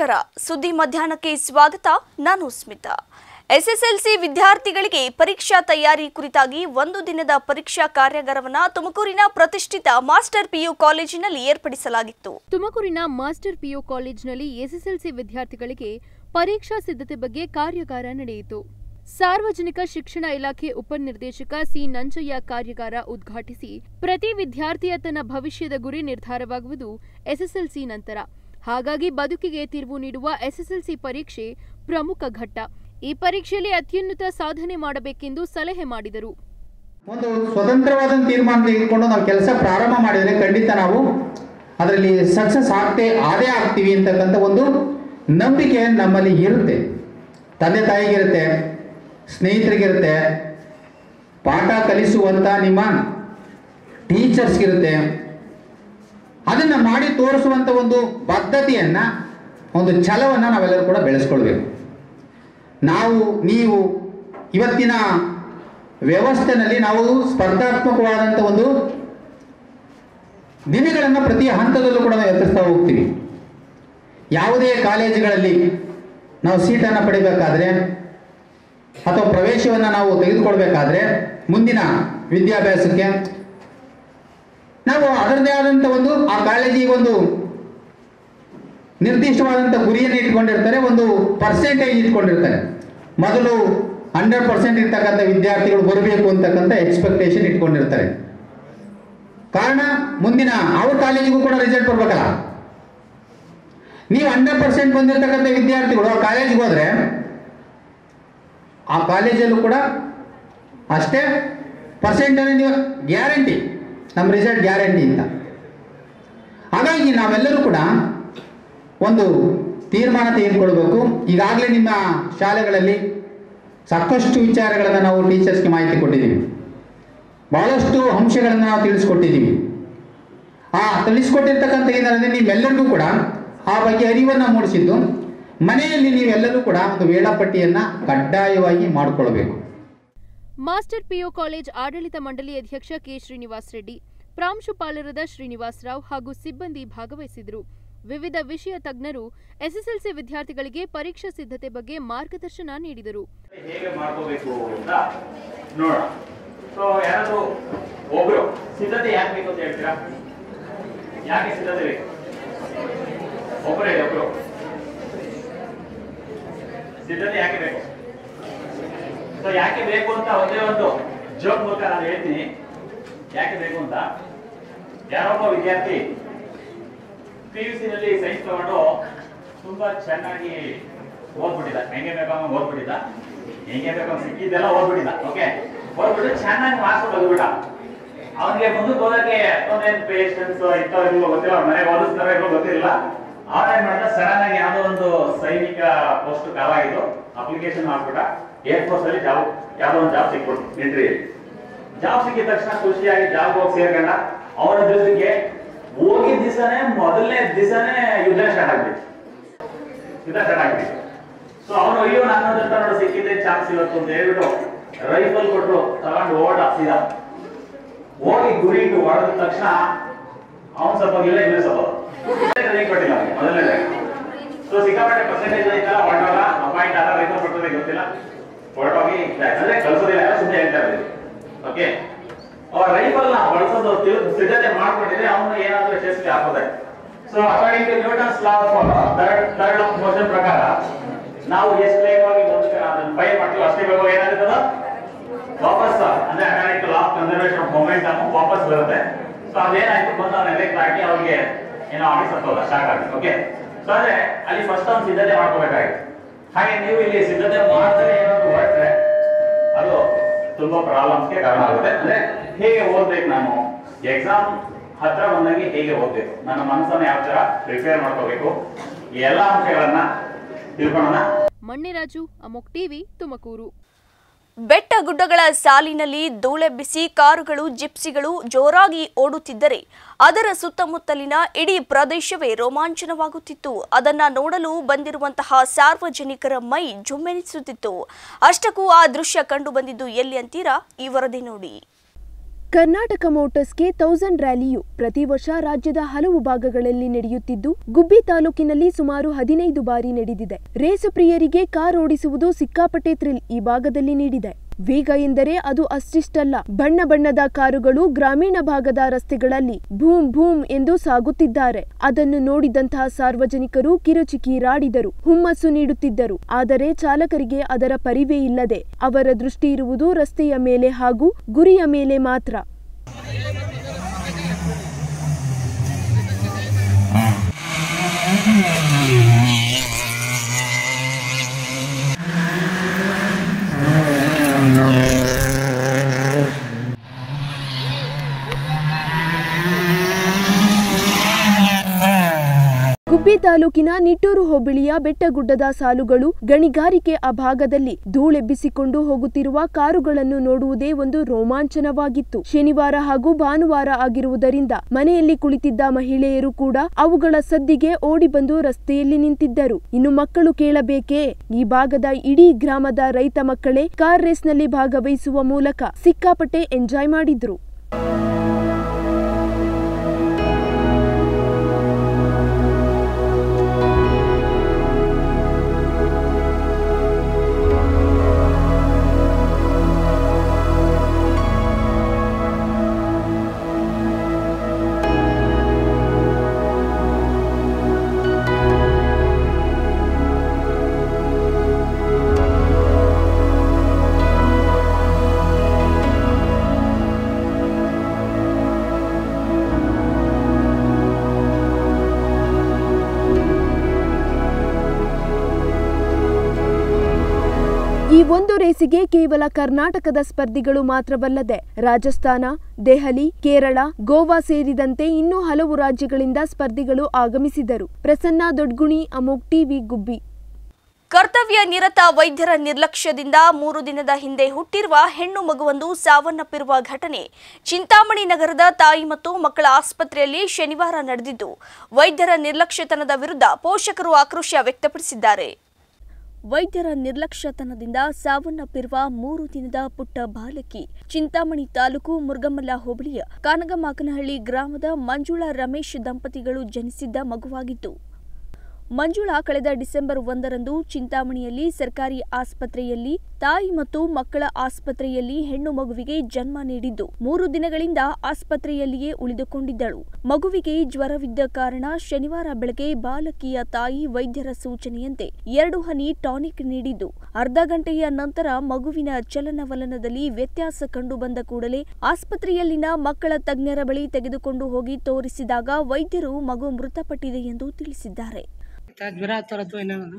ನಮಸ್ಕಾರ ಸುದ್ದಿ ಮಧ್ಯಾಹ್ನಕ್ಕೆ ಸ್ವಾಗತ ನಾನು ಸ್ಮಿತಾ ಎಸ್ಎಸ್ಎಲ್ಸಿ ವಿದ್ಯಾರ್ಥಿಗಳಿಗೆ ಪರೀಕ್ಷಾ ತಯಾರಿ ಕುರಿತಾಗಿ ಒಂದು ದಿನದ ಪರೀಕ್ಷಾ ಕಾರ್ಯಾಗಾರವನ್ನು ತುಮಕೂರಿನ ಪ್ರತಿಷ್ಠಿತ ಮಾಸ್ಟರ್ ಪಿಯು ಕಾಲೇಜಿನಲ್ಲಿ ಏರ್ಪಡಿಸಲಾಗಿತ್ತು ತುಮಕೂರಿನ ಮಾಸ್ಟರ್ ಪಿಯು ಕಾಲೇಜಿನಲ್ಲಿ ಎಸ್ಎಸ್ಎಲ್ಸಿ ವಿದ್ಯಾರ್ಥಿಗಳಿಗೆ ಪರೀಕ್ಷಾ ಸಿದ್ಧತೆ ಬಗ್ಗೆ ಕಾರ್ಯಾಗಾರ ನಡೆಯಿತು ಸಾರ್ವಜನಿಕ ಶಿಕ್ಷಣ ಇಲಾಖೆ ಉಪನಿರ್ದೇಶಕ ಸಿ ನಂಜಯ್ಯ ಕಾರ್ಯಾಗಾರ ಉದ್ಘಾಟಿಸಿ ಪ್ರತಿ ವಿದ್ಯಾರ್ಥಿಯ ತನ್ನ ಭವಿಷ್ಯದ ಗುರಿ ನಿರ್ಧಾರವಾಗುವುದು ಎಸ್ಎಸ್ಎಲ್ಸಿ ನಂತರ ಹಾಗಾಗಿ ಬದುಕಿಗೆ ತಿರುವು ನೀಡುವ ಎಸ್ಎಸ್ಎಲ್ಸಿ ಪರೀಕ್ಷೆ ಪ್ರಮುಖ ಘಟ್ಟ ಈ ಪರೀಕ್ಷೆಯಲ್ಲಿ ಅತ್ಯುನ್ನತ ಸಾಧನೆ ಮಾಡಬೇಕೆಂದು ಸಲಹೆ ಮಾಡಿದರು ಒಂದು ಸ್ವತಂತ್ರವಾದ ತೀರ್ಮಾನ ತೆಗೆದುಕೊಂಡು ನಾವು ಕೆಲಸ ಪ್ರಾರಂಭ ಮಾಡಿದರೆ ಖಂಡಿತ ನಾವು ಅದರಲ್ಲಿ ಸಕ್ಸಸ್ ಆಗ್ತೇ ಆದೇ ಆಗ್ತೀವಿ ಅಂತಕ್ಕಂಥ ಒಂದು ನಂಬಿಕೆ ನಮ್ಮಲ್ಲಿ ಇರುತ್ತೆ ತಂದೆ ತಾಯಿಗಿರುತ್ತೆ ಸ್ನೇಹಿತರಿಗಿರುತ್ತೆ ಪಾಠ ಕಲಿಸುವಂಥ ನಿಮ್ಮ ಟೀಚರ್ಸ್ಗಿರುತ್ತೆ ಅದನ್ನು ಮಾಡಿ ತೋರಿಸುವಂಥ ಒಂದು ಬದ್ಧತೆಯನ್ನು ಒಂದು ಛಲವನ್ನು ನಾವೆಲ್ಲರೂ ಕೂಡ ಬೆಳೆಸ್ಕೊಳ್ಬೇಕು ನಾವು ನೀವು ಇವತ್ತಿನ ವ್ಯವಸ್ಥೆನಲ್ಲಿ ನಾವು ಸ್ಪರ್ಧಾತ್ಮಕವಾದಂಥ ಒಂದು ದಿನಗಳನ್ನು ಪ್ರತಿ ಹಂತದಲ್ಲೂ ಕೂಡ ನಾವು ಎದುರಿಸ್ತಾ ಹೋಗ್ತೀವಿ ಯಾವುದೇ ಕಾಲೇಜುಗಳಲ್ಲಿ ನಾವು ಸೀಟನ್ನು ಪಡಿಬೇಕಾದ್ರೆ ಅಥವಾ ಪ್ರವೇಶವನ್ನು ನಾವು ತೆಗೆದುಕೊಳ್ಬೇಕಾದ್ರೆ ಮುಂದಿನ ವಿದ್ಯಾಭ್ಯಾಸಕ್ಕೆ ನಾವು ಅದರದೇ ಆದಂಥ ಒಂದು ಆ ಕಾಲೇಜಿಗೆ ಒಂದು ನಿರ್ದಿಷ್ಟವಾದಂಥ ಗುರಿಯನ್ನು ಇಟ್ಕೊಂಡಿರ್ತಾರೆ ಒಂದು ಪರ್ಸೆಂಟೇಜ್ ಇಟ್ಕೊಂಡಿರ್ತಾರೆ ಮೊದಲು ಹಂಡ್ರೆಡ್ ಪರ್ಸೆಂಟ್ ಇರ್ತಕ್ಕಂಥ ವಿದ್ಯಾರ್ಥಿಗಳು ಬರಬೇಕು ಅಂತಕ್ಕಂಥ ಎಕ್ಸ್ಪೆಕ್ಟೇಷನ್ ಇಟ್ಕೊಂಡಿರ್ತಾರೆ ಕಾರಣ ಮುಂದಿನ ಅವ್ರ ಕಾಲೇಜಿಗೂ ಕೂಡ ರಿಸಲ್ಟ್ ಬರ್ಬೇಕಲ್ಲ ನೀವು ಹಂಡ್ರೆಡ್ ಪರ್ಸೆಂಟ್ ಬಂದಿರತಕ್ಕಂಥ ವಿದ್ಯಾರ್ಥಿಗಳು ಆ ಕಾಲೇಜಿಗೆ ಹೋದ್ರೆ ಆ ಕಾಲೇಜಲ್ಲೂ ಕೂಡ ಅಷ್ಟೇ ಪರ್ಸೆಂಟನ್ನು ನೀವು ಗ್ಯಾರಂಟಿ ನಮ್ಮ ರಿಸಲ್ಟ್ ಗ್ಯಾರಂಟಿ ಅಂತ ಹಾಗಾಗಿ ನಾವೆಲ್ಲರೂ ಕೂಡ ಒಂದು ತೀರ್ಮಾನ ತೆಗೆದುಕೊಳ್ಬೇಕು ಈಗಾಗಲೇ ನಿಮ್ಮ ಶಾಲೆಗಳಲ್ಲಿ ಸಾಕಷ್ಟು ವಿಚಾರಗಳನ್ನು ನಾವು ಟೀಚರ್ಸ್ಗೆ ಮಾಹಿತಿ ಕೊಟ್ಟಿದ್ದೀವಿ ಬಹಳಷ್ಟು ಅಂಶಗಳನ್ನು ನಾವು ತಿಳಿಸ್ಕೊಟ್ಟಿದ್ದೀವಿ ಆ ತಿಳಿಸ್ಕೊಟ್ಟಿರ್ತಕ್ಕಂಥ ಏನಂದರೆ ನೀವೆಲ್ಲರಿಗೂ ಕೂಡ ಆ ಬಗ್ಗೆ ಅರಿವನ್ನು ಮೂಡಿಸಿದ್ದು ಮನೆಯಲ್ಲಿ ನೀವೆಲ್ಲರೂ ಕೂಡ ಒಂದು ವೇಳಾಪಟ್ಟಿಯನ್ನು ಕಡ್ಡಾಯವಾಗಿ ಮಾಡಿಕೊಳ್ಬೇಕು ಮಾಸ್ಟರ್ ಪಿಯು ಕಾಲೇಜ್ ಆಡಳಿತ ಮಂಡಳಿ ಅಧ್ಯಕ್ಷ ಕೆ ಶ್ರೀನಿವಾಸ್ ರೆಡ್ಡಿ ಪ್ರಾಂಶುಪಾಲರಾದ ಶ್ರೀನಿವಾಸ್ ರಾವ್ ಹಾಗೂ ಸಿಬ್ಬಂದಿ ಭಾಗವಹಿಸಿದರು ವಿವಿಧ ವಿಷಯ ತಜ್ಞರು ಎಸ್ಎಸ್ಎಲ್ಸಿ ವಿದ್ಯಾರ್ಥಿಗಳಿಗೆ ಪರೀಕ್ಷಾ ಸಿದ್ಧತೆ ಬಗ್ಗೆ ಮಾರ್ಗದರ್ಶನ ನೀಡಿದರು ಹೇಗೆ ಮಾಡ್ಕೋಬೇಕು ಅಂತ ನೋಡೋಣ ಸೊ ಯಾರಾದ್ರು ಒಬ್ರು ಸಿದ್ಧತೆ ಯಾಕೆ ಬೇಕು ಅಂತ ಹೇಳ್ತೀರಾ ಯಾಕೆ ಸಿದ್ಧತೆ ಬೇಕು ಒಬ್ರು ಹೇಳಿ ಒಬ್ರು ಸಿದ್ಧತೆ ಯಾಕೆ ಬೇಕು ಸೊ ಯಾಕೆ ಬೇಕು ಅಂತ ಒಂದೇ ಒಂದು ಜೋಕ್ ಮೂಲಕ ನಾನು ಹೇಳ್ತೀನಿ ಯಾಕೆ ಬೇಕು ಅಂತ ಯಾರೊಬ್ಬ ವಿದ್ಯಾರ್ಥಿ ಪಿ ಯು ಸಿ ನಲ್ಲಿ ಸೈನ್ಸ್ ತಗೊಂಡು ತುಂಬಾ ಚೆನ್ನಾಗಿ ಓದ್ಬಿಟ್ಟಿದ್ದ ಹೆಂಗೆ ಬೇಕೋ ಹಂಗೆ ಓದ್ಬಿಟ್ಟಿದ್ದ ಹೆಂಗೆ ಬೇಕೋ ಹಂಗೆ ಸಿಕ್ಕಿದ್ದೆಲ್ಲ ಓದ್ಬಿಟ್ಟಿದ್ದ ಓಕೆ ಓದ್ಬಿಟ್ಟು ಚೆನ್ನಾಗಿ ಮಾರ್ಕ್ಸ್ ತೆಗೆದ್ಬಿಟ್ಟ ಅವನಿಗೆ ಮುಂದಕ್ಕೆ ಹೋಗಕ್ಕೆ ಒಂದೇನು ಪೇಷನ್ಸ್ ಇಂಥವ್ರಿಗೂ ಗೊತ್ತಿಲ್ಲ ಅವ್ರ ಮನೆಗೆ ಓದಿಸ್ತಾರೋ ಇಲ್ಲೋ ಗೊತ್ತಿಲ್ಲ ಅವ್ರೇನ್ ಮಾಡ್ದ ಸಡನ್ ಆಗಿ ಯಾವ್ದೋ ಒಂದು ಸೈನಿಕ ಪೋಸ್ಟ್ ಕಾವಾಗಿದ್ದು ಅಪ್ಲಿಕೇಶನ್ ಮಾಡ್ಬಿಟ್ಟ ಏರ್ ಫೋರ್ಸ್ ಅಲ್ಲಿ ಜಾಬ್ ಯಾವ್ದೋ ಒಂದು ಜಾಬ್ ಸಿಕ್ಬಿಟ್ಟು ಮಿಲಿಟರಿ ಜಾಬ್ ಸಿಕ್ಕಿದ ತಕ್ಷಣ ಖುಷಿಯಾಗಿ ಜಾಬ್ ಹೋಗಿ ಸೇರ್ಕೊಂಡ ಅವನ ಜೊತೆಗೆ ಹೋಗಿದ ದಿವಸನೇ ಮೊದಲನೇ ದಿವಸನೇ ಯುದ್ಧ ಸ್ಟಾರ್ಟ್ ಆಗ್ಬಿಟ್ಟು ಯುದ್ಧ ಸ್ಟಾರ್ಟ್ ಆಗ್ಬಿಟ್ಟು ಸೊ ಅವನು ಅಯ್ಯೋ ನನ್ನ ಜೊತೆ ನೋಡಿ ಸಿಕ್ಕಿದ್ದೆ ಚಾನ್ಸ್ ಇವತ್ತು ಅಂತ ಹೇಳ್ಬಿಟ್ಟು ರೈಫಲ್ ಕೊಟ್ರು ತಗೊಂಡು ಓಡ ಸೀದಾ ಹೋಗಿ ಗುರಿ ಇಟ್ಟು ಹೊಡೆದ ತಕ್ಷಣ ಅವನ್ ಸ್ವಲ್ಪ ಇಲ್ಲ ಇವ್ರು ಸ್ವಲ್ಪ ಟ್ರೈನಿಂಗ್ ಕೊಟ್ಟಿಲ್ಲ ಅವ್ನಿಗೆ ಮೊದಲನೇ ಸೊ ಸಿಕ್ಕಾಪಟ್ಟೆ ಪರ್ಸೆಂಟೇಜ್ ಐತಲ್ಲ ಹೊರಟೋಗ ಅಪಾಯಿಂಟ್ ಆದ ರೈತರು ಕೊಟ್ಟರೆ ಗೊತ್ತಿಲ್ಲ ಹೊರಟೋಗಿ ಅಂದ್ರೆ ಕಳ್ಸೋದಿಲ್ಲ ಎಲ್ಲ ಸುಮ್ಮನೆ ಹೇಳ್ತಾ ಇದ್ದೀವಿ ಓಕೆ ಅವ್ರ ರೈಫಲ್ ನ ಬಳಸೋದು ತಿಳ್- ಸಿದ್ಧತೆ ಮಾಡ್ಕೊಂಡಿದ್ರೆ ಅವನು ಏನಾದ್ರೂ ಯಶಸ್ವಿ ಆಗ್ತದೆ so according to Newton's law third third of motion ಪ್ರಕಾರ ನಾವು ಎಷ್ಟು ವೇಗವಾಗಿ ಬಂದ್ರೆ ಅದನ್ನ ಫೈರ್ ಮಾಡ್ತೀವಿ ಅಷ್ಟೇ ಬೇಗ ಏನಾಗುತ್ತದ ವಾಪಸ್ ಅಂದ್ರೆ according to law of conservation of momentum ವಾಪಸ್ ಬರುತ್ತೆ ಸೊ ಅದೇನಾಯ್ತು ಬಂದು ಅವ್ನ ಎಲೆಕ್ಟ್ ಆಗಿ ಅವ್ರಿಗೆ ಏನೋ ಆಗಿ ಸತ್ತೋದ ಸ್ಟಾರ್ಟ್ ಆಗುತ್ತೆ ಓಕೆ ಸೊ ಅಂದ್ರೆ ಅಲ್ಲಿ ಫಸ್ಟ್ ಅವ್ನು ಸಿದ್ಧತೆ ಮಾಡ್ಕೋಬೇಕಾಗಿತ್ತು ಹಾಗೆ ನೀವು ಇಲ್ಲಿ ಸಿದ್ಧತೆ ಮಾಡ್ತಾರೆ ಏನಾದ್ರು ಹೊರಟ್ರೆ ಅದು ತುಂಬಾ ಪ್ರಾಬ್ಲಮ್ಸ್ಗೆ ಕಾರಣ ಆಗುತ್ತೆ ಅಂದ್ರೆ ಹೇಗೆ ಓದ್ಬೇಕು ನಾನು ಎಕ್ಸಾಮ್ ಹತ್ರ ಬಂದಂಗೆ ಹೇಗೆ ಓದ್ಬೇಕು ನನ್ನ ಮನಸ್ಸನ್ನ ಯಾವ ತರ ಪ್ರಿಪೇರ್ ಮಾಡ್ಕೋಬೇಕು ಈ ಎಲ್ಲಾ ಅಂಶಗಳನ್ನ ತಿಳ್ಕೊಳ್ಳೋಣ ಮಣ್ಣಿರಾಜು ಅಮೋಕ್ ಟಿವಿ ತುಮಕೂರು ಬೆಟ್ಟ ಗುಡ್ಡಗಳ ಸಾಲಿನಲ್ಲಿ ಧೂಳೆಬ್ಬಿಸಿ ಕಾರುಗಳು ಜಿಪ್ಸಿಗಳು ಜೋರಾಗಿ ಓಡುತ್ತಿದ್ದರೆ ಅದರ ಸುತ್ತಮುತ್ತಲಿನ ಇಡೀ ಪ್ರದೇಶವೇ ರೋಮಾಂಚನವಾಗುತ್ತಿತ್ತು ಅದನ್ನ ನೋಡಲು ಬಂದಿರುವಂತಹ ಸಾರ್ವಜನಿಕರ ಮೈ ಜುಮ್ಮೆನಿಸುತ್ತಿತ್ತು ಅಷ್ಟಕ್ಕೂ ಆ ದೃಶ್ಯ ಕಂಡು ಬಂದಿದ್ದು ಎಲ್ಲಿ ಅಂತೀರಾ ಈ ವರದಿ ನೋಡಿ ಕರ್ನಾಟಕ ಮೋಟರ್ಸ್ಗೆ ತೌಸಂಡ್ ರ್ಯಾಲಿಯು ಪ್ರತಿ ವರ್ಷ ರಾಜ್ಯದ ಹಲವು ಭಾಗಗಳಲ್ಲಿ ನಡೆಯುತ್ತಿದ್ದು ಗುಬ್ಬಿ ತಾಲೂಕಿನಲ್ಲಿ ಸುಮಾರು ಹದಿನೈದು ಬಾರಿ ನಡೆದಿದೆ ರೇಸು ಪ್ರಿಯರಿಗೆ ಕಾರ್ ಓಡಿಸುವುದು ಸಿಕ್ಕಾಪಟ್ಟೆ ಥ್ರಿಲ್ ಈ ಭಾಗದಲ್ಲಿ ನೀಡಿದೆ ವೇಗ ಎಂದರೆ ಅದು ಅಷ್ಟಿಷ್ಟಲ್ಲ ಬಣ್ಣ ಬಣ್ಣದ ಕಾರುಗಳು ಗ್ರಾಮೀಣ ಭಾಗದ ರಸ್ತೆಗಳಲ್ಲಿ ಭೂಮ್ ಭೂಮ್ ಎಂದು ಸಾಗುತ್ತಿದ್ದಾರೆ ಅದನ್ನು ನೋಡಿದಂತಹ ಸಾರ್ವಜನಿಕರು ಕಿರುಚಿಕೀರಾಡಿದರು ಹುಮ್ಮಸ್ಸು ನೀಡುತ್ತಿದ್ದರು ಆದರೆ ಚಾಲಕರಿಗೆ ಅದರ ಪರಿವೇ ಇಲ್ಲದೆ ಅವರ ದೃಷ್ಟಿ ಇರುವುದು ರಸ್ತೆಯ ಮೇಲೆ ಹಾಗೂ ಗುರಿಯ ಮೇಲೆ ಮಾತ್ರ ಗುಬ್ಬಿ ತಾಲೂಕಿನ ನಿಟ್ಟೂರು ಹೋಬಳಿಯ ಬೆಟ್ಟಗುಡ್ಡದ ಸಾಲುಗಳು ಗಣಿಗಾರಿಕೆ ಆ ಭಾಗದಲ್ಲಿ ಧೂಳೆಬ್ಬಿಸಿಕೊಂಡು ಹೋಗುತ್ತಿರುವ ಕಾರುಗಳನ್ನು ನೋಡುವುದೇ ಒಂದು ರೋಮಾಂಚನವಾಗಿತ್ತು ಶನಿವಾರ ಹಾಗೂ ಭಾನುವಾರ ಆಗಿರುವುದರಿಂದ ಮನೆಯಲ್ಲಿ ಕುಳಿತಿದ್ದ ಮಹಿಳೆಯರು ಕೂಡ ಅವುಗಳ ಸದ್ದಿಗೆ ಓಡಿ ಬಂದು ರಸ್ತೆಯಲ್ಲಿ ನಿಂತಿದ್ದರು ಇನ್ನು ಮಕ್ಕಳು ಕೇಳಬೇಕೇ ಈ ಭಾಗದ ಇಡೀ ಗ್ರಾಮದ ರೈತ ಮಕ್ಕಳೇ ಕಾರ್ ರೇಸ್ನಲ್ಲಿ ಭಾಗವಹಿಸುವ ಮೂಲಕ ಸಿಕ್ಕಾಪಟ್ಟೆ ಎಂಜಾಯ್ ಮಾಡಿದ್ರು ಈ ಒಂದು ರೇಸಿಗೆ ಕೇವಲ ಕರ್ನಾಟಕದ ಸ್ಪರ್ಧಿಗಳು ಮಾತ್ರವಲ್ಲದೆ ರಾಜಸ್ಥಾನ ದೆಹಲಿ ಕೇರಳ ಗೋವಾ ಸೇರಿದಂತೆ ಇನ್ನೂ ಹಲವು ರಾಜ್ಯಗಳಿಂದ ಸ್ಪರ್ಧಿಗಳು ಆಗಮಿಸಿದರು ಪ್ರಸನ್ನ ದೊಡ್ಗುಣಿ ಅಮೋಕ್ ಟಿವಿ ಗುಬ್ಬಿ ಕರ್ತವ್ಯ ನಿರತ ವೈದ್ಯರ ನಿರ್ಲಕ್ಷ್ಯದಿಂದ ಮೂರು ದಿನದ ಹಿಂದೆ ಹುಟ್ಟಿರುವ ಹೆಣ್ಣು ಮಗುವೊಂದು ಸಾವನ್ನಪ್ಪಿರುವ ಘಟನೆ ಚಿಂತಾಮಣಿ ನಗರದ ತಾಯಿ ಮತ್ತು ಮಕ್ಕಳ ಆಸ್ಪತ್ರೆಯಲ್ಲಿ ಶನಿವಾರ ನಡೆದಿದ್ದು ವೈದ್ಯರ ನಿರ್ಲಕ್ಷ್ಯತನದ ವಿರುದ್ಧ ಪೋಷಕರು ಆಕ್ರೋಶ ವ್ಯಕ್ತಪಡಿಸಿದ್ದಾರೆ ವೈದ್ಯರ ನಿರ್ಲಕ್ಷ್ಯತನದಿಂದ ಸಾವನ್ನಪ್ಪಿರುವ ಮೂರು ದಿನದ ಪುಟ್ಟ ಬಾಲಕಿ ಚಿಂತಾಮಣಿ ತಾಲೂಕು ಮುರುಗಮಲ್ಲ ಹೋಬಳಿಯ ಕಾನಗಮಾಕನಹಳ್ಳಿ ಗ್ರಾಮದ ಮಂಜುಳಾ ರಮೇಶ್ ದಂಪತಿಗಳು ಜನಿಸಿದ್ದ ಮಗುವಾಗಿತ್ತು ಮಂಜುಳಾ ಕಳೆದ ಡಿಸೆಂಬರ್ ಒಂದರಂದು ಚಿಂತಾಮಣಿಯಲ್ಲಿ ಸರ್ಕಾರಿ ಆಸ್ಪತ್ರೆಯಲ್ಲಿ ತಾಯಿ ಮತ್ತು ಮಕ್ಕಳ ಆಸ್ಪತ್ರೆಯಲ್ಲಿ ಹೆಣ್ಣು ಮಗುವಿಗೆ ಜನ್ಮ ನೀಡಿದ್ದು ಮೂರು ದಿನಗಳಿಂದ ಆಸ್ಪತ್ರೆಯಲ್ಲಿಯೇ ಉಳಿದುಕೊಂಡಿದ್ದಳು ಮಗುವಿಗೆ ಜ್ವರವಿದ್ದ ಕಾರಣ ಶನಿವಾರ ಬೆಳಗ್ಗೆ ಬಾಲಕಿಯ ತಾಯಿ ವೈದ್ಯರ ಸೂಚನೆಯಂತೆ ಎರಡು ಹನಿ ಟಾನಿಕ್ ನೀಡಿದ್ದು ಅರ್ಧ ಗಂಟೆಯ ನಂತರ ಮಗುವಿನ ಚಲನವಲನದಲ್ಲಿ ವ್ಯತ್ಯಾಸ ಕಂಡುಬಂದ ಕೂಡಲೇ ಆಸ್ಪತ್ರೆಯಲ್ಲಿನ ಮಕ್ಕಳ ತಜ್ಞರ ಬಳಿ ತೆಗೆದುಕೊಂಡು ಹೋಗಿ ತೋರಿಸಿದಾಗ ವೈದ್ಯರು ಮಗು ಮೃತಪಟ್ಟಿದೆ ಎಂದು ತಿಳಿಸಿದ್ದಾರೆ ತ- ಜ್ವರ ಹತ್ತರತ್ತು ಏನೇನು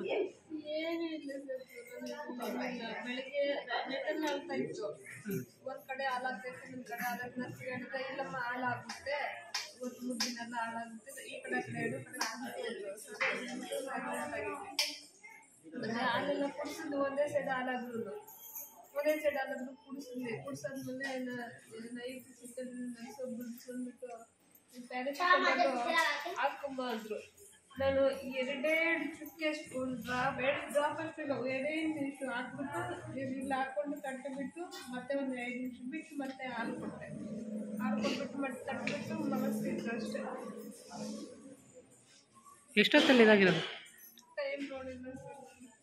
ಬೆಳಿಗ್ಗೆ ನೆಟ್ಟಲ್ಲಿ ಆಗ್ತಾ ಇತ್ತು ಒಂದ್ ಕಡೆ ಹಾಲಾಗ್ತೈತೆ ಒಂದ್ ಕಡೆ ಹಾಲಾಗ್ ನರ್ಸ್ಗೆ ಹೇಳಿದ್ರೆ ಇಲ್ಲಮ್ಮ ಹಾಳಾಗುತ್ತೆ ಒಂದು ಮುದ್ದಿನೆಲ್ಲ ಹಾಳಾಗುತ್ತೆ ಈ ಕಡೆ ಆ ಕಡೆ ಎರಡು ಕಡೆ ಹಾಲಾಗ್ತಿತ್ತು. ಸರಿ ಅಂದ್ಬಿಟ್ಟು ನಾನು ಹಾಳಾಗಿದ್ದೆ. ಮತ್ತೆ ಹಾಲೆಲ್ಲ ಕುಡಿಸಿದ್ದು ಒಂದೇ ಸೈಡ್ ಹಾಲಾದ್ರು ಒಂದೇ ಸೈಡ್ ಹಾಲಾದ್ರು ಕುಡಿಸಿದ್ವಿ ಕುಡಿಸಾದ್ಮೇಲೆ ನೈಟ್ ಚಿಕ್ಕನ್ ಸೊಪ್ಪು ಬಿಡಿಸ್ಕೊಂಡ್ಬಿಟ್ಟು ಪ್ಯಾರಾಸಿಟಮಾಲ್ ಹಾಕೊಂಬ ಅಂದ್ರು ನಾನು ಎರಡೆರಡು ಚುಕ್ಕೆ ಡ್ರಾಪ್ ಎರಡು ಡ್ರಾಪ್ ಹಾಕ್ತಿಲ್ಲ ಎರಡೇ ನಿಮಿಷ ಹಾಕ್ಬಿಟ್ಟು ಇಲ್ಲಿ ಹಾಕ್ಕೊಂಡು ಕಟ್ಟಿಬಿಟ್ಟು ಮತ್ತೆ ಒಂದು ಐದು ನಿಮಿಷ ಬಿಟ್ಟು ಮತ್ತೆ ಹಾಲು ಕೊಟ್ಟೆ ಹಾಲು ಕೊಟ್ಬಿಟ್ಟು ಮತ್ತೆ ತಟ್ಬಿಟ್ಟು ಮಲಗಿಸಿದ್ರು ಅಷ್ಟೇ ಎಷ್ಟೊತ್ತಲ್ಲಿ ಇದಾಗಿರೋದು ಟೈಮ್ ನೋಡಿಲ್ಲ ಸರ್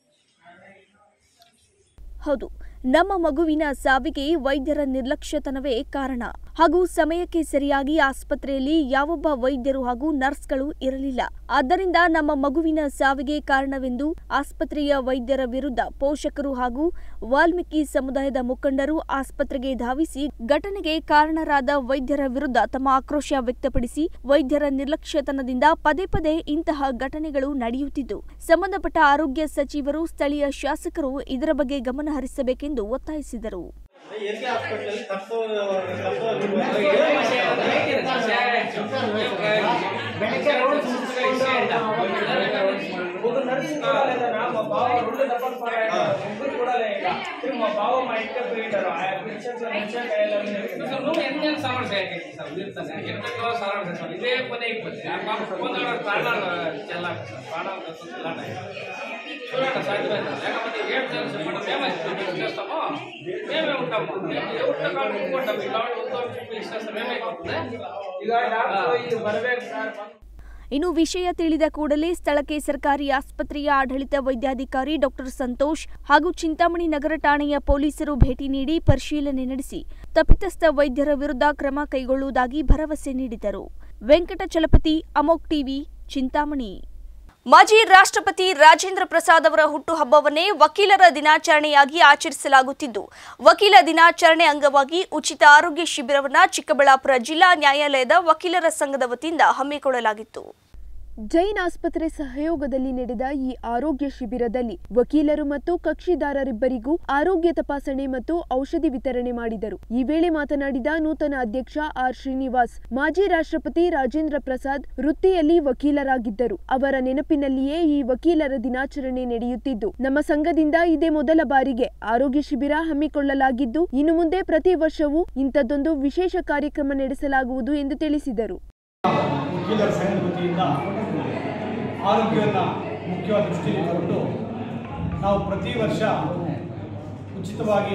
ಹೌದು ನಮ್ಮ ಮಗುವಿನ ಸಾವಿಗೆ ವೈದ್ಯರ ನಿರ್ಲಕ್ಷ್ಯತನವೇ ಕಾರಣ ಹಾಗೂ ಸಮಯಕ್ಕೆ ಸರಿಯಾಗಿ ಆಸ್ಪತ್ರೆಯಲ್ಲಿ ಯಾವೊಬ್ಬ ವೈದ್ಯರು ಹಾಗೂ ನರ್ಸ್ಗಳು ಇರಲಿಲ್ಲ ಆದ್ದರಿಂದ ನಮ್ಮ ಮಗುವಿನ ಸಾವಿಗೆ ಕಾರಣವೆಂದು ಆಸ್ಪತ್ರೆಯ ವೈದ್ಯರ ವಿರುದ್ಧ ಪೋಷಕರು ಹಾಗೂ ವಾಲ್ಮೀಕಿ ಸಮುದಾಯದ ಮುಖಂಡರು ಆಸ್ಪತ್ರೆಗೆ ಧಾವಿಸಿ ಘಟನೆಗೆ ಕಾರಣರಾದ ವೈದ್ಯರ ವಿರುದ್ಧ ತಮ್ಮ ಆಕ್ರೋಶ ವ್ಯಕ್ತಪಡಿಸಿ ವೈದ್ಯರ ನಿರ್ಲಕ್ಷ್ಯತನದಿಂದ ಪದೇ ಪದೇ ಇಂತಹ ಘಟನೆಗಳು ನಡೆಯುತ್ತಿದ್ದು ಸಂಬಂಧಪಟ್ಟ ಆರೋಗ್ಯ ಸಚಿವರು ಸ್ಥಳೀಯ ಶಾಸಕರು ಇದರ ಬಗ್ಗೆ ಗಮನ ಹರಿಸಬೇಕೆಂದು ಒತ್ತಾಯಿಸಿದರು నువ్వు ఎన్ని సామాన్ సార్ ఎంతలో సామాన్ సార్ ఇదే పని అయిపోతుంది ఆ పాప పోతాడు ప్రాణాలు చెల్లాలి సార్ ప్రాణాలు చెల్లాలి చూడండి సాధ్యమైంది లేకపోతే ఏం తెలుసు మనం ఏమైతే చేస్తామో మేమే ఉంటాము ఎవరితో కాదు ఉంటాం ఇలాంటి ಉತ್ತಮ ವಿಶ್ವಾಸ ಬೇಕಾಗ್ತದೆ ಈಗ ಯಾರು ಇಲ್ಲಿ ಬರಬೇಕು ಸರ್ ಇನ್ನು ವಿಷಯ ತಿಳಿದ ಕೂಡಲೇ ಸ್ಥಳಕ್ಕೆ ಸರ್ಕಾರಿ ಆಸ್ಪತ್ರೆಯ ಆಡಳಿತ ವೈದ್ಯಾಧಿಕಾರಿ ಡಾಕ್ಟರ್ ಸಂತೋಷ್ ಹಾಗೂ ಚಿಂತಾಮಣಿ ನಗರ ಠಾಣೆಯ ಪೊಲೀಸರು ಭೇಟಿ ನೀಡಿ ಪರಿಶೀಲನೆ ನಡೆಸಿ ತಪ್ಪಿತಸ್ಥ ವೈದ್ಯರ ವಿರುದ್ಧ ಕ್ರಮ ಕೈಗೊಳ್ಳುವುದಾಗಿ ಭರವಸೆ ನೀಡಿದರು ವೆಂಕಟಚಲಪತಿ ಅಮೋಕ್ ಟಿವಿ ಚಿಂತಾಮಣಿ ಮಾಜಿ ರಾಷ್ಟ್ರಪತಿ ರಾಜೇಂದ್ರ ಪ್ರಸಾದ್ ಅವರ ಹುಟ್ಟುಹಬ್ಬವನ್ನೇ ವಕೀಲರ ದಿನಾಚರಣೆಯಾಗಿ ಆಚರಿಸಲಾಗುತ್ತಿದ್ದು ವಕೀಲ ದಿನಾಚರಣೆ ಅಂಗವಾಗಿ ಉಚಿತ ಆರೋಗ್ಯ ಶಿಬಿರವನ್ನು ಚಿಕ್ಕಬಳ್ಳಾಪುರ ಜಿಲ್ಲಾ ನ್ಯಾಯಾಲಯದ ವಕೀಲರ ಸಂಘದ ವತಿಯಿಂದ ಹಮ್ಮಿಕೊಳ್ಳಲಾಗಿತ್ತು ಜೈನ್ ಆಸ್ಪತ್ರೆ ಸಹಯೋಗದಲ್ಲಿ ನಡೆದ ಈ ಆರೋಗ್ಯ ಶಿಬಿರದಲ್ಲಿ ವಕೀಲರು ಮತ್ತು ಕಕ್ಷಿದಾರರಿಬ್ಬರಿಗೂ ಆರೋಗ್ಯ ತಪಾಸಣೆ ಮತ್ತು ಔಷಧಿ ವಿತರಣೆ ಮಾಡಿದರು ಈ ವೇಳೆ ಮಾತನಾಡಿದ ನೂತನ ಅಧ್ಯಕ್ಷ ಆರ್ ಶ್ರೀನಿವಾಸ್ ಮಾಜಿ ರಾಷ್ಟ್ರಪತಿ ರಾಜೇಂದ್ರ ಪ್ರಸಾದ್ ವೃತ್ತಿಯಲ್ಲಿ ವಕೀಲರಾಗಿದ್ದರು ಅವರ ನೆನಪಿನಲ್ಲಿಯೇ ಈ ವಕೀಲರ ದಿನಾಚರಣೆ ನಡೆಯುತ್ತಿದ್ದು ನಮ್ಮ ಸಂಘದಿಂದ ಇದೇ ಮೊದಲ ಬಾರಿಗೆ ಆರೋಗ್ಯ ಶಿಬಿರ ಹಮ್ಮಿಕೊಳ್ಳಲಾಗಿದ್ದು ಇನ್ನು ಮುಂದೆ ಪ್ರತಿ ವರ್ಷವೂ ಇಂಥದ್ದೊಂದು ವಿಶೇಷ ಕಾರ್ಯಕ್ರಮ ನಡೆಸಲಾಗುವುದು ಎಂದು ತಿಳಿಸಿದರು ವಕೀಲರ ಸಂಘದ ವತಿಯಿಂದ ಆರೋಗ್ಯವನ್ನು ಮುಖ್ಯವಾದ ದೃಷ್ಟಿಯಲ್ಲಿ ತಗೊಂಡು ನಾವು ಪ್ರತಿ ವರ್ಷ ಉಚಿತವಾಗಿ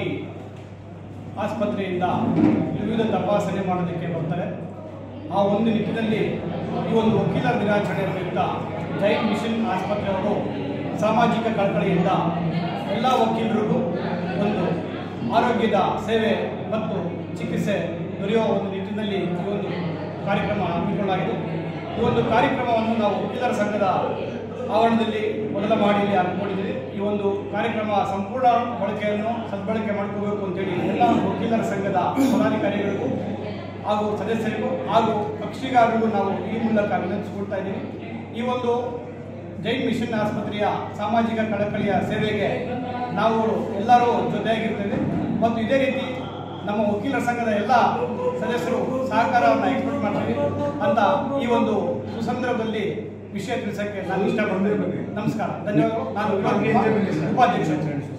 ಆಸ್ಪತ್ರೆಯಿಂದ ವಿವಿಧ ತಪಾಸಣೆ ಮಾಡೋದಕ್ಕೆ ಬರ್ತಾರೆ ಆ ಒಂದು ನಿಟ್ಟಿನಲ್ಲಿ ಈ ಒಂದು ವಕೀಲರ ದಿನಾಚರಣೆ ಪ್ರಯುಕ್ತ ಜೈನ್ ಮಿಷನ್ ಆಸ್ಪತ್ರೆಯವರು ಸಾಮಾಜಿಕ ಕಳಕಳಿಯಿಂದ ಎಲ್ಲ ವಕೀಲರಿಗೂ ಒಂದು ಆರೋಗ್ಯದ ಸೇವೆ ಮತ್ತು ಚಿಕಿತ್ಸೆ ದೊರೆಯುವ ಒಂದು ನಿಟ್ಟಿನಲ್ಲಿ ಈ ಒಂದು ಕಾರ್ಯಕ್ರಮ ಹಮ್ಮಿಕೊಳ್ಳಲಾಗಿದೆ ಈ ಒಂದು ಕಾರ್ಯಕ್ರಮವನ್ನು ನಾವು ವಕೀಲರ ಸಂಘದ ಆವರಣದಲ್ಲಿ ಮೊದಲ ಮಾಡಿಯಲ್ಲಿ ಹಮ್ಮಿಕೊಂಡಿದ್ದೀವಿ ಈ ಒಂದು ಕಾರ್ಯಕ್ರಮ ಸಂಪೂರ್ಣ ಬಳಕೆಯನ್ನು ಸದ್ಬಳಕೆ ಮಾಡ್ಕೋಬೇಕು ಅಂತೇಳಿ ಎಲ್ಲ ವಕೀಲರ ಸಂಘದ ಪದಾಧಿಕಾರಿಗಳಿಗೂ ಹಾಗೂ ಸದಸ್ಯರಿಗೂ ಹಾಗೂ ಕಕ್ಷಿಗಾರರಿಗೂ ನಾವು ಈ ಮೂಲಕ ವಿನಂತಿಸಿಕೊಳ್ತಾ ಇದ್ದೀವಿ ಈ ಒಂದು ಜೈನ್ ಮಿಷನ್ ಆಸ್ಪತ್ರೆಯ ಸಾಮಾಜಿಕ ಕಳಕಳಿಯ ಸೇವೆಗೆ ನಾವು ಎಲ್ಲರೂ ಜೊತೆಯಾಗಿರ್ತೇವೆ ಮತ್ತು ಇದೇ ರೀತಿ ನಮ್ಮ ವಕೀಲರ ಸಂಘದ ಎಲ್ಲ ಸದಸ್ಯರು ಸಹಕಾರವನ್ನು ಎಕ್ಸ್ಪೆಕ್ಟ್ ಮಾಡ್ತೀವಿ ಅಂತ ಈ ಒಂದು ಸುಸಂದರ್ಭದಲ್ಲಿ ವಿಷಯ ತಿಳಿಸಕ್ಕೆ ನಾನು ಇಷ್ಟಪಡ್ತೇನೆ ನಮಸ್ಕಾರ ಧನ್ಯವಾದಗಳು ನಾನು ಉಪಾಧ್ಯಕ್ಷ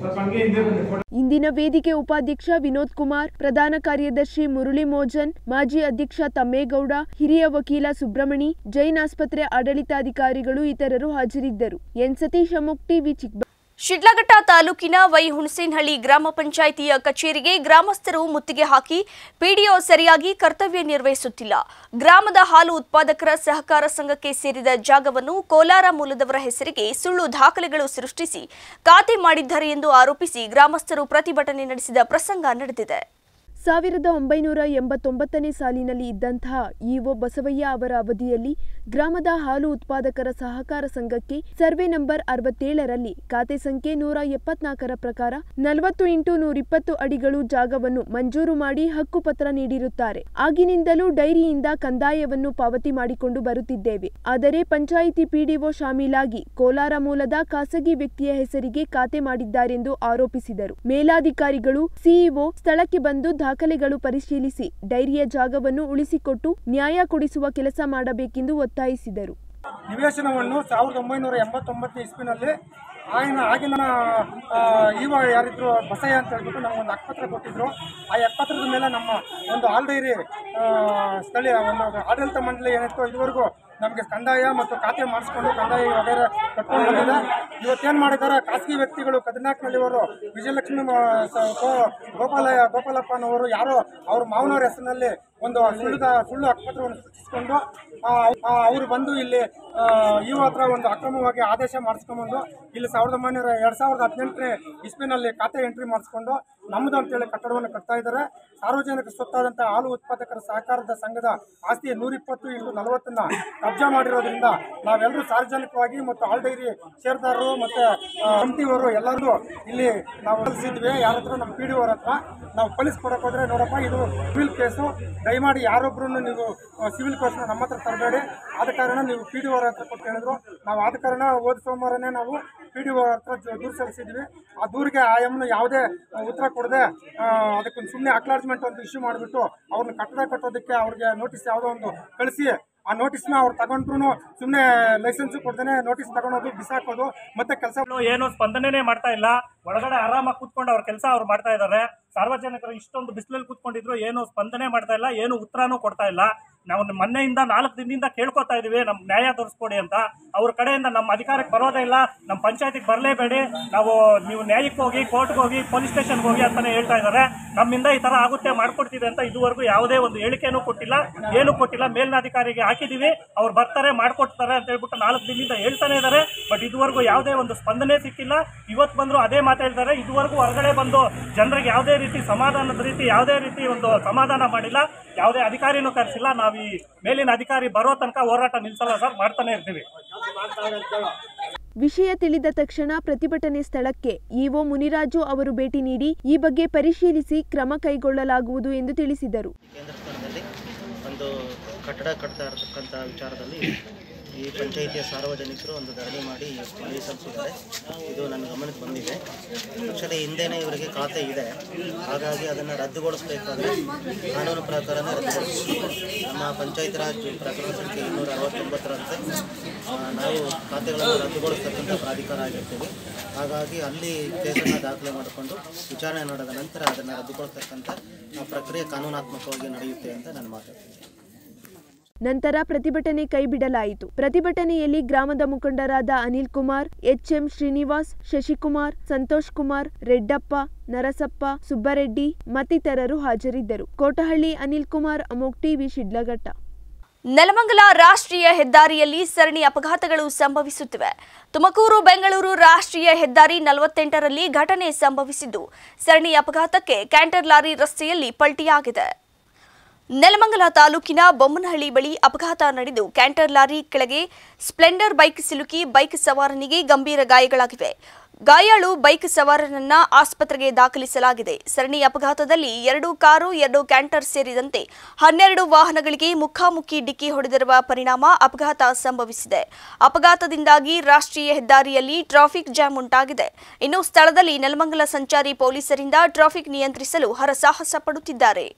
ಇಂದಿನ ವೇದಿಕೆ ಉಪಾಧ್ಯಕ್ಷ ವಿನೋದ್ ಕುಮಾರ್ ಪ್ರಧಾನ ಕಾರ್ಯದರ್ಶಿ ಮುರಳಿ ಮೋಜನ್ ಮಾಜಿ ಅಧ್ಯಕ್ಷ ತಮ್ಮೇಗೌಡ ಹಿರಿಯ ವಕೀಲ ಸುಬ್ರಮಣಿ ಜೈನ್ ಆಸ್ಪತ್ರೆ ಆಡಳಿತಾಧಿಕಾರಿಗಳು ಇತರರು ಹಾಜರಿದ್ದರು ಎನ್ ಸತೀಶ್ ಅಮುಕ್ ಟಿವಿ ಚಿಕ್ಕ ಶಿಡ್ಲಘಟ್ಟ ತಾಲೂಕಿನ ವೈ ಹುಣಸೇನಹಳ್ಳಿ ಗ್ರಾಮ ಪಂಚಾಯಿತಿಯ ಕಚೇರಿಗೆ ಗ್ರಾಮಸ್ಥರು ಮುತ್ತಿಗೆ ಹಾಕಿ ಪಿಡಿಒ ಸರಿಯಾಗಿ ಕರ್ತವ್ಯ ನಿರ್ವಹಿಸುತ್ತಿಲ್ಲ ಗ್ರಾಮದ ಹಾಲು ಉತ್ಪಾದಕರ ಸಹಕಾರ ಸಂಘಕ್ಕೆ ಸೇರಿದ ಜಾಗವನ್ನು ಕೋಲಾರ ಮೂಲದವರ ಹೆಸರಿಗೆ ಸುಳ್ಳು ದಾಖಲೆಗಳು ಸೃಷ್ಟಿಸಿ ಖಾತೆ ಮಾಡಿದ್ದಾರೆ ಎಂದು ಆರೋಪಿಸಿ ಗ್ರಾಮಸ್ಥರು ಪ್ರತಿಭಟನೆ ನಡೆಸಿದ ಪ್ರಸಂಗ ನಡೆದಿದೆ ಸಾವಿರದ ಒಂಬೈನೂರ ಎಂಬತ್ತೊಂಬತ್ತನೇ ಸಾಲಿನಲ್ಲಿ ಇದ್ದಂತಹ ಇಒ ಬಸವಯ್ಯ ಅವರ ಅವಧಿಯಲ್ಲಿ ಗ್ರಾಮದ ಹಾಲು ಉತ್ಪಾದಕರ ಸಹಕಾರ ಸಂಘಕ್ಕೆ ಸರ್ವೆ ನಂಬರ್ ಅರವತ್ತೇಳರಲ್ಲಿ ಖಾತೆ ಸಂಖ್ಯೆ ನೂರ ಎಪ್ಪತ್ನಾಲ್ಕರ ಪ್ರಕಾರ ನಲವತ್ತು ಇಂಟು ನೂರಿಪ್ಪತ್ತು ಅಡಿಗಳು ಜಾಗವನ್ನು ಮಂಜೂರು ಮಾಡಿ ಹಕ್ಕುಪತ್ರ ನೀಡಿರುತ್ತಾರೆ ಆಗಿನಿಂದಲೂ ಡೈರಿಯಿಂದ ಕಂದಾಯವನ್ನು ಪಾವತಿ ಮಾಡಿಕೊಂಡು ಬರುತ್ತಿದ್ದೇವೆ ಆದರೆ ಪಂಚಾಯಿತಿ ಪಿಡಿಒ ಶಾಮೀಲಾಗಿ ಕೋಲಾರ ಮೂಲದ ಖಾಸಗಿ ವ್ಯಕ್ತಿಯ ಹೆಸರಿಗೆ ಖಾತೆ ಮಾಡಿದ್ದಾರೆಂದು ಆರೋಪಿಸಿದರು ಮೇಲಾಧಿಕಾರಿಗಳು ಸಿಇಒ ಸ್ಥಳಕ್ಕೆ ಬಂದು ದಾಖಲೆಗಳು ಪರಿಶೀಲಿಸಿ ಡೈರಿಯ ಜಾಗವನ್ನು ಉಳಿಸಿಕೊಟ್ಟು ನ್ಯಾಯ ಕೊಡಿಸುವ ಕೆಲಸ ಮಾಡಬೇಕೆಂದು ಒತ್ತಾಯಿಸಿದರು ನಿವೇಶನವನ್ನು ಸಾವಿರದ ಒಂಬೈನೂರ ಎಂಬತ್ತೊಂಬತ್ತನೇ ಇಸ್ವಿನಲ್ಲಿ ಆಗಿನ ಆಗಿನ ಆ, ಇವ ಯಾರಿದ್ರು ಬಸಯ್ಯ ಅಂತ ಹೇಳ್ಬಿಟ್ಟು ನಮಗೊಂದು ಹಕ್ಕುಪತ್ರ ಕೊಟ್ಟಿದ್ರು ಆ ಹಕ್ಕುಪತ್ರದ ಮೇಲೆ ನಮ್ಮ ಒಂದು ಆಲ್ ಡೈರಿ ಆ, ಸ್ಥಳೀಯ ಒಂದು ಆಡಳಿತ ಮಂಡಳಿ ಏನಿತ್ತು ಇದುವರೆಗೂ ನಮಗೆ ಕಂದಾಯ ಮತ್ತು ಖಾತೆ ಮಾಡಿಸ್ಕೊಂಡು ಕಂದಾಯ ವಗೈರೆ ಕಟ್ಕೊಂಡು ಬಂದಿದೆ ಇವತ್ತೇನು ಮಾಡಿದ್ದಾರೆ ಖಾಸಗಿ ವ್ಯಕ್ತಿಗಳು ಕದಿನಾಲ್ಕನಲ್ಲಿವರು ವಿಜಯಲಕ್ಷ್ಮಿ ಮ- ಸ- ಗೋ- ಗೋಪಾಲ ಗೋಪಾಲಪ್ಪನವರು ಯಾರೋ ಅವ್ರ ಮಾವನವ್ರ ಹೆಸರಿನಲ್ಲಿ ಒಂದು ಸುಳ್ಳು ಸುಳ್ಳು ಹಕ್ಕುಪತ್ರವನ್ನು ಸೃಷ್ಟಿಸಿಕೊಂಡು ಅವರು ಬಂದು ಇಲ್ಲಿ ಇವ ಹತ್ರ ಒಂದು ಅಕ್ರಮವಾಗಿ ಆದೇಶ ಮಾಡಿಸ್ಕೊಂಬಂದು ಇಲ್ಲಿ ಸಾವಿರದ ಒಂಬೈನೂರ ಎರಡು ಸಾವಿರದ ಹದಿನೆಂಟನೇ ಇಸ್ವಿನಲ್ಲಿ ಖಾತೆ ಎಂಟ್ರಿ ಮಾಡಿಸ್ಕೊಂಡು ನಮ್ಮದು ಅಂತೇಳಿ ಕಟ್ಟಡವನ್ನು ಕಟ್ತಾ ಇದ್ದಾರೆ ಸಾರ್ವಜನಿಕ ಸ್ವತ್ತಾದಂಥ ಹಾಲು ಉತ್ಪಾದಕರ ಸಹಕಾರದ ಸಂಘದ ಆಸ್ತಿ ನೂರಿಪ್ಪತ್ತು ಇಂಟು ನಲವತ್ತನ್ನ ಕಬ್ಜಾ ಮಾಡಿರೋದ್ರಿಂದ ನಾವೆಲ್ಲರೂ ಸಾರ್ವಜನಿಕವಾಗಿ ಮತ್ತು ಹಾಲ್ ಡೈರಿ ಷೇರ್ದಾರರು ಮತ್ತು ಕಂಪ್ನಿಯವರು ಎಲ್ಲರೂ ಇಲ್ಲಿ ನಾವು ಕಲಿಸಿದ್ವಿ ಯಾರ ಹತ್ರ ನಮ್ಮ ಪಿ ಡಿ ಅವ್ರ ಹತ್ರ ನಾವು ಪೊಲೀಸ್ ಕೊಡಕ್ಕೆ ಹೋದ್ರೆ ನೋಡಪ್ಪ ಇದು ಸಿವಿಲ್ ಕೇಸು ದಯಮಾಡಿ ಯಾರೊಬ್ಬರು ನೀವು ಸಿವಿಲ್ ಕೇಸ್ನ ನಮ್ಮ ಹತ್ರ ತರಬೇಡಿ ಆದ ಕಾರಣ ನೀವು ಪಿ ಡಿ ಅವ್ರ ಹತ್ರ ಕೊಟ್ಟು ಹೇಳಿದ್ರು ನಾವು ಆದ ಕಾರಣ ಹೋದ ಸೋಮವಾರನೇ ನಾವು ಪಿ ಡಿ ಅವ್ರ ಹತ್ರ ಜ- ದೂರು ಸಲ್ಲಿಸಿದ್ವಿ ಆ ದೂರಿಗೆ ಆ ಎಮ್ನ ಯಾವುದೇ ಆ, ಉತ್ತರ ಕೊಡದೆ ಅದಕ್ಕೊಂದು ಸುಮ್ಮನೆ ಅಕ್ಲಾರ್ಜ್ಮೆಂಟ್ ಅಂತ ಇಶ್ಯೂ ಮಾಡಿಬಿಟ್ಟು ಅವ್ರನ್ನ ಕಟ್ಟಡ ಕಟ್ಟೋದಕ್ಕೆ ಅವ್ರಿಗೆ ನೋಟಿಸ್ ಯಾವುದೋ ಒಂದು ಕಳಿಸಿ ಆ ನೋಟಿಸ್ನ ಅವ್ರು ತಗೊಂಡ್ರು ಸುಮ್ಮನೆ ಲೈಸೆನ್ಸ್ ಕೊಡ್ದೇನೆ ನೋಟಿಸ್ ತಗೊಳೋದು ಬಿಸಾಕೋದು ಮತ್ತೆ ಕೆಲಸ ಏನು ಸ್ಪಂದನೆ ಮಾಡ್ತಾ ಇಲ್ಲ ಒಳಗಡೆ ಆರಾಮಾಗಿ ಕೂತ್ಕೊಂಡು ಅವ್ರ ಕೆಲಸ ಅವ್ರು ಮಾಡ್ತಾ ಇದ್ದಾರೆ ಸಾರ್ವಜನಿಕರು ಇಷ್ಟೊಂದು ಬಿಸಿಲಲ್ಲಿ ಕೂತ್ಕೊಂಡಿದ್ರು ಏನು ಸ್ಪಂದನೆ ಮಾಡ್ತಾ ಇಲ್ಲ ಏನು ಉತ್ತರನೂ ಕೊಡ್ತಾ ಇಲ್ಲ ನಾವು ಮೊನ್ನೆಯಿಂದ ನಾಲ್ಕು ದಿನದಿಂದ ಕೇಳ್ಕೊತಾ ಇದೀವಿ ನಮ್ಗೆ ನ್ಯಾಯ ತೋರಿಸ್ಕೊಡಿ ಅಂತ ಅವ್ರ ಕಡೆಯಿಂದ ನಮ್ಮ ಅಧಿಕಾರಕ್ಕೆ ಬರೋದೇ ಇಲ್ಲ ನಮ್ಮ ಪಂಚಾಯತಿಗೆ ಬರಲೇಬೇಡಿ ನಾವು ನೀವು ನ್ಯಾಯಕ್ಕೆ ಹೋಗಿ ಕೋರ್ಟ್ಗೆ ಹೋಗಿ ಪೊಲೀಸ್ ಸ್ಟೇಷನ್ಗೆ ಹೋಗಿ ಅಂತಾನೆ ಹೇಳ್ತಾ ಇದ್ದಾರೆ ನಮ್ಮಿಂದ ಈ ತರ ಆಗುತ್ತೆ ಮಾಡ್ಕೊಡ್ತೀವಿ ಅಂತ ಇದುವರೆಗೂ ಯಾವುದೇ ಒಂದು ಹೇಳಿಕೆನೂ ಕೊಟ್ಟಿಲ್ಲ ಏನು ಕೊಟ್ಟಿಲ್ಲ ಮೇಲಿನಾಧಿಕಾರಿಗೆ ಹಾಕಿದೀವಿ ಅವ್ರು ಬರ್ತಾರೆ ಮಾಡ್ಕೊಡ್ತಾರೆ ಅಂತ ಹೇಳ್ಬಿಟ್ಟು ನಾಲ್ಕು ದಿನದಿಂದ ಹೇಳ್ತಾನೆ ಇದ್ದಾರೆ ಬಟ್ ಇದುವರೆಗೂ ಯಾವುದೇ ಒಂದು ಸ್ಪಂದನೆ ಸಿಕ್ಕಿಲ್ಲ ಇವತ್ತು ಬಂದ್ರು ಅದೇ ಮಾತಾಡ್ತಾರೆ ಇದುವರೆಗೂ ಹೊರಗಡೆ ಬಂದು ಜನರಿಗೆ ಯಾವುದೇ ರೀತಿ ಸಮಾಧಾನದ ರೀತಿ ಯಾವುದೇ ರೀತಿ ಒಂದು ಸಮಾಧಾನ ಮಾಡಿಲ್ಲ ಯಾವುದೇ ಅಧಿಕಾರಿನೂ ಕರೆಸಿಲ್ಲ ನಾವು ಈ ಮೇಲಿನ ಅಧಿಕಾರಿ ಬರೋ ತನಕ ಹೋರಾಟ ನಿಲ್ಸಲ್ಲ ಸರ್ ಮಾಡ್ತಾನೆ ಇರ್ತೀವಿ ವಿಷಯ ತಿಳಿದ ತಕ್ಷಣ ಪ್ರತಿಭಟನೆ ಸ್ಥಳಕ್ಕೆ ಇಒ ಮುನಿರಾಜು ಅವರು ಭೇಟಿ ನೀಡಿ ಈ ಬಗ್ಗೆ ಪರಿಶೀಲಿಸಿ ಕ್ರಮ ಕೈಗೊಳ್ಳಲಾಗುವುದು ಎಂದು ತಿಳಿಸಿದರು ಕೇಂದ್ರ ಸ್ಥಾನದಲ್ಲಿ ಒಂದು ಕಟ್ಟಡ ಕಟ್ತಾ ಇರತಕ್ಕಂಥ ವಿಚಾರದಲ್ಲಿ ಈ ಪಂಚಾಯಿತಿಯ ಸಾರ್ವಜನಿಕರು ಒಂದು ಧರಣಿ ಮಾಡಿ ಮನವಿ ಸಲ್ಲಿಸಿದ್ದಾರೆ ಇದು ನನ್ನ ಗಮನಕ್ಕೆ ಬಂದಿದೆ ಆ್ಯಕ್ಚುಲಿ ಹಿಂದೆನೇ ಇವರಿಗೆ ಖಾತೆ ಇದೆ ಹಾಗಾಗಿ ಅದನ್ನು ರದ್ದುಗೊಳಿಸಬೇಕಾದ್ರೆ ಕಾನೂನು ಪ್ರಕಾರನೇ ರದ್ದುಗೊಳಿಸಬೇಕು ನಮ್ಮ ಪಂಚಾಯತ್ ರಾಜ್ ಪ್ರಕರಣ ಸಂಖ್ಯೆ ಇನ್ನೂರ ಅರವತ್ತೊಂಬತ್ತರಂತೆ ಆ, ನಾವು ಖಾತೆಗಳನ್ನು ರದ್ದುಗೊಳಿಸ್ತಕ್ಕಂಥ ಪ್ರಾಧಿಕಾರ ಆಗಿರ್ತೀವಿ ಹಾಗಾಗಿ ಅಲ್ಲಿ ಕೇಸನ್ನು ದಾಖಲೆ ಮಾಡಿಕೊಂಡು ವಿಚಾರಣೆ ನಡೆದ ನಂತರ ಅದನ್ನು ರದ್ದುಗೊಳಿಸ್ತಕ್ಕಂಥ ಆ ಪ್ರಕ್ರಿಯೆ ಕಾನೂನಾತ್ಮಕವಾಗಿ ನಡೆಯುತ್ತೆ ಅಂತ ನಾನು ಮಾತಾಡ್ತೀನಿ ನಂತರ ಪ್ರತಿಭಟನೆ ಕೈಬಿಡಲಾಯಿತು ಪ್ರತಿಭಟನೆಯಲ್ಲಿ ಗ್ರಾಮದ ಮುಖಂಡರಾದ ಅನಿಲ್ ಕುಮಾರ್ ಎಚ್ಎಂ ಶ್ರೀನಿವಾಸ್ ಶಶಿಕುಮಾರ್ ಸಂತೋಷ್ ಕುಮಾರ್ ರೆಡ್ಡಪ್ಪ ನರಸಪ್ಪ ಸುಬ್ಬರೆಡ್ಡಿ ಮತ್ತಿತರರು ಹಾಜರಿದ್ದರು ಕೋಟಹಳ್ಳಿ ಅನಿಲ್ ಕುಮಾರ್ ಅಮೋಕ್ ಟಿವಿ ಶಿಡ್ಲಘಟ್ಟ ನೆಲಮಂಗಲ ರಾಷ್ಟ್ರೀಯ ಹೆದ್ದಾರಿಯಲ್ಲಿ ಸರಣಿ ಅಪಘಾತಗಳು ಸಂಭವಿಸುತ್ತಿವೆ ತುಮಕೂರು ಬೆಂಗಳೂರು ರಾಷ್ಟ್ರೀಯ ಹೆದ್ದಾರಿ ನಲವತ್ತೆಂಟರಲ್ಲಿ ಘಟನೆ ಸಂಭವಿಸಿದ್ದು ಸರಣಿ ಅಪಘಾತಕ್ಕೆ ಕ್ಯಾಂಟರ್ ಲಾರಿ ರಸ್ತೆಯಲ್ಲಿ ಪಲ್ಟಿಯಾಗಿದೆ ನೆಲಮಂಗಲ ತಾಲೂಕಿನ ಬೊಮ್ಮನಹಳ್ಳಿ ಬಳಿ ಅಪಘಾತ ನಡೆದು ಕ್ಯಾಂಟರ್ ಲಾರಿ ಕೆಳಗೆ ಸ್ಪ್ಲೆಂಡರ್ ಬೈಕ್ ಸಿಲುಕಿ ಬೈಕ್ ಸವಾರನಿಗೆ ಗಂಭೀರ ಗಾಯಗಳಾಗಿವೆ ಗಾಯಾಳು ಬೈಕ್ ಸವಾರನನ್ನ ಆಸ್ಪತ್ರೆಗೆ ದಾಖಲಿಸಲಾಗಿದೆ ಸರಣಿ ಅಪಘಾತದಲ್ಲಿ ಎರಡು ಕಾರು ಎರಡು ಕ್ಯಾಂಟರ್ ಸೇರಿದಂತೆ ಹನ್ನೆರಡು ವಾಹನಗಳಿಗೆ ಮುಖಾಮುಖಿ ಡಿಕ್ಕಿ ಹೊಡೆದಿರುವ ಪರಿಣಾಮ ಅಪಘಾತ ಸಂಭವಿಸಿದೆ ಅಪಘಾತದಿಂದಾಗಿ ರಾಷ್ಟ್ರೀಯ ಹೆದ್ದಾರಿಯಲ್ಲಿ ಟ್ರಾಫಿಕ್ ಜಾಮ್ ಉಂಟಾಗಿದೆ ಇನ್ನು ಸ್ಥಳದಲ್ಲಿ ನೆಲಮಂಗಲ ಸಂಚಾರಿ ಪೊಲೀಸರಿಂದ ಟ್ರಾಫಿಕ್ ನಿಯಂತ್ರಿಸಲು ಹರಸಾಹಸ ಪಡುತ್ತಿದ್ದಾರೆ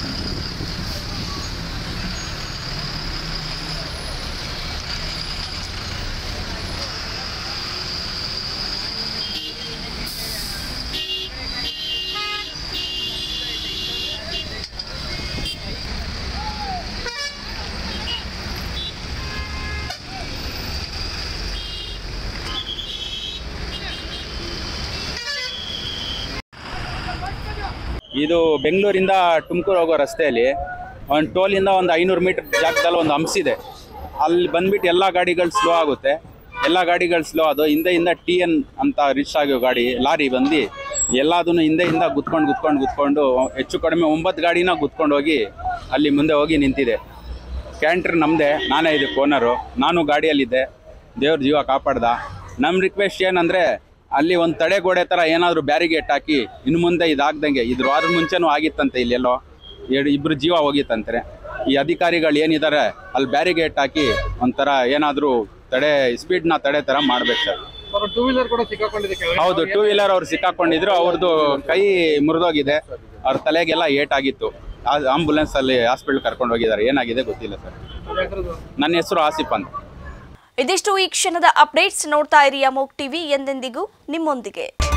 ಇದು ಬೆಂಗಳೂರಿಂದ ತುಮಕೂರು ಹೋಗೋ ರಸ್ತೆಯಲ್ಲಿ ಒಂದು ಟೋಲಿಂದ ಒಂದು ಐನೂರು ಮೀಟರ್ ಜಾಗದಲ್ಲಿ ಒಂದು ಹಂಪ್ಸಿದೆ ಅಲ್ಲಿ ಬಂದ್ಬಿಟ್ಟು ಎಲ್ಲ ಗಾಡಿಗಳು ಸ್ಲೋ ಆಗುತ್ತೆ ಎಲ್ಲ ಗಾಡಿಗಳು ಸ್ಲೋ ಅದು ಹಿಂದೆಯಿಂದ ಟಿ ಎನ್ ಅಂತ ರಿಚ್ ಆಗಿರೋ ಗಾಡಿ ಲಾರಿ ಬಂದು ಎಲ್ಲದನ್ನು ಹಿಂದೆಯಿಂದ ಗುತ್ಕೊಂಡು ಗುತ್ಕೊಂಡು ಗುತ್ಕೊಂಡು ಹೆಚ್ಚು ಕಡಿಮೆ ಒಂಬತ್ತು ಗಾಡಿನ ಗುತ್ಕೊಂಡು ಹೋಗಿ ಅಲ್ಲಿ ಮುಂದೆ ಹೋಗಿ ನಿಂತಿದೆ ಕ್ಯಾಂಟ್ರ್ ನಮ್ಮದೇ ನಾನೇ ಇದಕ್ಕೆ ಓನರು ನಾನು ಗಾಡಿಯಲ್ಲಿದ್ದೆ ದೇವ್ರ ಜೀವ ಕಾಪಾಡ್ದ ನಮ್ಮ ರಿಕ್ವೆಸ್ಟ್ ಏನಂದರೆ ಅಲ್ಲಿ ಒಂದು ತಡೆಗೋಡೆ ಥರ ಏನಾದರೂ ಬ್ಯಾರಿಗೇಟ್ ಹಾಕಿ ಇನ್ನು ಮುಂದೆ ಇದಾಗ್ದಂಗೆ ಇದ್ರ ಅದ್ರ ಮುಂಚೆನೂ ಆಗಿತ್ತಂತೆ ಇಲ್ಲೆಲ್ಲೋ ಎರಡು ಇಬ್ಬರು ಜೀವ ಹೋಗಿತ್ತಂತಾರೆ ಈ ಅಧಿಕಾರಿಗಳು ಏನಿದ್ದಾರೆ ಅಲ್ಲಿ ಬ್ಯಾರಿಗೇಟ್ ಹಾಕಿ ಒಂಥರ ಏನಾದರೂ ತಡೆ ಸ್ಪೀಡ್ನ ತಡೆ ಥರ ಮಾಡ್ಬೇಕು ಸರ್ ಟೂ ವೀಲರ್ ಕೂಡ ಸಿಕ್ಕಾಕೊಂಡಿದೆ ಕೆಳಗಡೆ. ಹೌದು ಟೂ ವೀಲರ್ ಅವ್ರು ಸಿಕ್ಕಾಕೊಂಡಿದ್ರು ಅವ್ರದ್ದು ಕೈ ಮುರಿದೋಗಿದೆ ಅವ್ರ ತಲೆಗೆಲ್ಲ ಏಟಾಗಿತ್ತು ಆಂಬುಲೆನ್ಸ್ ಅಲ್ಲಿ ಹಾಸ್ಪಿಟಲ್ ಕರ್ಕೊಂಡು ಹೋಗಿದ್ದಾರೆ ಏನಾಗಿದೆ ಗೊತ್ತಿಲ್ಲ ಸರ್ ನನ್ನ ಹೆಸರು ಆಸಿಫ್ ಅಂತ ಇದಿಷ್ಟು ಈ ಕ್ಷಣದ ಅಪ್ಡೇಟ್ಸ್ ನೋಡ್ತಾ ಇರಿ ಅಮೋಕ್ ಟಿವಿ ಎಂದೆಂದಿಗೂ ನಿಮ್ಮೊಂದಿಗೆ